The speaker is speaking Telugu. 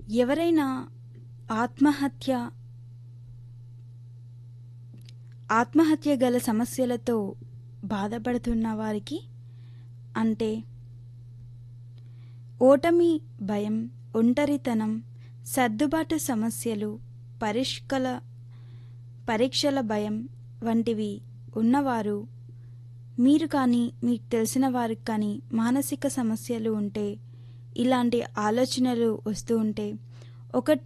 ఎవరైనా ఆత్మహత్య ఆత్మహత్య గల సమస్యలతో బాధపడుతున్న వారికి అంటే ఓటమి భయం ఒంటరితనం సర్దుబాటు సమస్యలు పరిష్కల పరీక్షల భయం వంటివి ఉన్నవారు మీరు కానీ మీకు తెలిసిన వారికి కానీ మానసిక సమస్యలు ఉంటే ఇలాంటి ఆలోచనలు వస్తూ ఉంటే ఒక